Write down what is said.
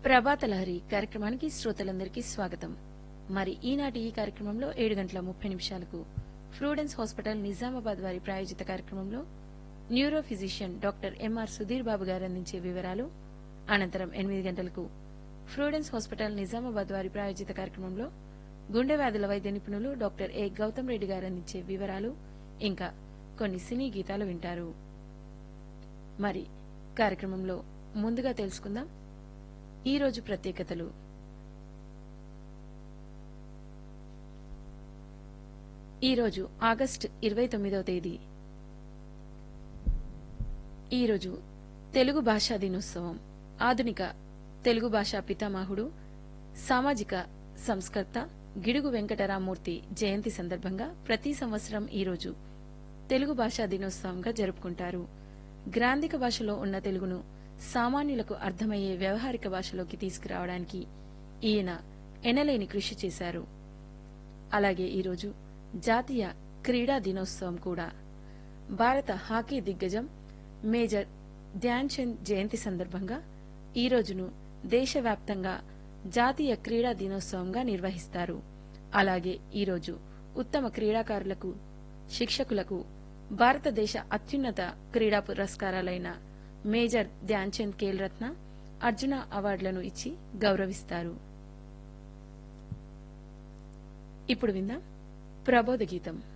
ప్రభాత లహరి కార్యక్రమానికి శ్రోతలందరికీ స్వాగతం మరి ఈనాటి ఈ కార్యక్రమంలో ఏడు గంటల ముప్పై నిమిషాలకు ఫ్రూడెన్స్ హాస్పిటల్ నిజామాబాద్ వారి ప్రాయోజిత కార్యక్రమంలో neuro physician doctor MR Sudheer Babu garu అందించే వివరాలు అనంతరం ఎనిమిది గంటలకు ఫ్రూడెన్స్ హాస్పిటల్ నిజామాబాద్ వారి ప్రాయోజిత కార్యక్రమంలో గుండె వ్యాధుల వైద్య నిపుణులు డాక్టర్ ఏ గౌతమ్ రెడ్డి గారు అందించే వివరాలు ఇంకా కొన్ని సినీ గీతాలు వింటారు మరి కార్యక్రమంలో ముందుగా తెలుసుకుందాం ఈ రోజు ప్రత్యేకతలు ఈ రోజు ఆగస్టు ఇరవై తొమ్మిదవ తేదీ ఈ రోజు తెలుగు భాషా దినోత్సవం ఆధునిక తెలుగు భాషా పితామహుడు సామాజిక సంస్కర్త గిడుగు వెంకటరామూర్తి జయంతి సందర్భంగా ప్రతి సంవత్సరం ఈ రోజు తెలుగు భాషా దినోత్సవంగా జరుపుకుంటారు గ్రాంధిక భాషలో ఉన్న తెలుగును సామాన్యులకు అర్థమయ్యే వ్యవహారిక భాషలోకి తీసుకురావడానికి ఈయన ఎనలేని కృషి చేశారు అలాగే ఈరోజు జాతీయ క్రీడా దినోత్సవం కూడా భారత హాకీ దిగ్గజం మేజర్ ధ్యాన్ చంద్ జయంతి సందర్భంగా ఈ రోజును దేశవ్యాప్తంగా జాతీయ క్రీడా దినోత్సవంగా నిర్వహిస్తారు అలాగే ఈరోజు ఉత్తమ క్రీడాకారులకు శిక్షకులకు భారతదేశ అత్యున్నత క్రీడా పురస్కారాలైన మేజర్ ధ్యాన్ చంద్ ఖేల్ రత్న అర్జున అవార్డులను ఇచ్చి గౌరవిస్తారు ఇప్పుడు విందాం ప్రబోధ గీతం